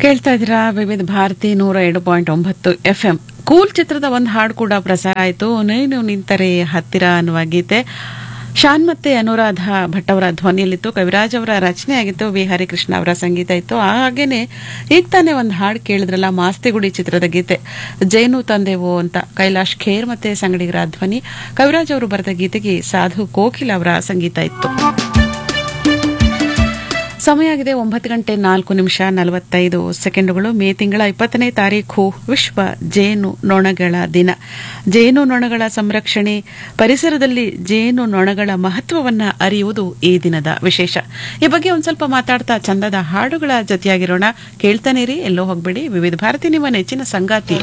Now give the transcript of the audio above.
ಕೇಳ್ತಾ ಇದ್ದೀರಾ ವಿವಿಧ ಭಾರತಿ ನೂರ ಎರಡು ಪಾಯಿಂಟ್ ಒಂಬತ್ತು ಎಫ್ ಎಂ ಕೂಲ್ ಚಿತ್ರದ ಒಂದು ಹಾಡು ಕೂಡ ಪ್ರಸಾರ ಆಯಿತು ನೀನು ನಿಂತರೆ ಹತ್ತಿರ ಅನ್ನುವ ಗೀತೆ ಶಾನ್ ಮತ್ತೆ ಅನುರಾಧ ಭಟ್ ಅವರ ಧ್ವನಿಯಲ್ಲಿತ್ತು ಕವಿರಾಜ್ ಅವರ ರಚನೆ ಆಗಿತ್ತು ವಿ ಹರಿಕೃಷ್ಣ ಅವರ ಸಂಗೀತ ಇತ್ತು ಹಾಗೇನೆ ಈಗ ತಾನೇ ಒಂದು ಹಾಡು ಕೇಳಿದ್ರಲ್ಲ ಮಾಸ್ತಿಗುಡಿ ಚಿತ್ರದ ಗೀತೆ ಜೇನು ತಂದೆವು ಅಂತ ಕೈಲಾಶ್ ಖೇರ್ ಮತ್ತೆ ಸಂಗಡಿಗರ ಧ್ವನಿ ಕವಿರಾಜ್ ಅವರು ಬರೆದ ಗೀತೆಗೆ ಸಾಧು ಕೋಕಿಲ್ ಅವರ ಸಂಗೀತ ಇತ್ತು ಸಮಯ ಆಗಿದೆ ಒಂಬತ್ತು ಗಂಟೆ ನಾಲ್ಕು ನಿಮಿಷ ನಲವತ್ತೈದು ಸೆಕೆಂಡುಗಳು ಮೇ ತಿಂಗಳ ಇಪ್ಪತ್ತನೇ ತಾರೀಕು ವಿಶ್ವ ಜೇನು ನೊಣಗಳ ದಿನ ಜೇನು ನೊಣಗಳ ಸಂರಕ್ಷಣೆ ಪರಿಸರದಲ್ಲಿ ಜೇನು ನೊಣಗಳ ಮಹತ್ವವನ್ನ ಅರಿಯುವುದು ಈ ದಿನದ ವಿಶೇಷ ಈ ಬಗ್ಗೆ ಒಂದ್ ಸ್ವಲ್ಪ ಮಾತಾಡ್ತಾ ಚಂದದ ಹಾಡುಗಳ ಜೊತೆಯಾಗಿರೋಣ ಕೇಳ್ತಾನೆ ರೀ ಎಲ್ಲೋ ಹೋಗ್ಬೇಡಿ ವಿವಿಧ ಭಾರತಿ ನಿಮ್ಮ ನೆಚ್ಚಿನ ಸಂಗಾತಿ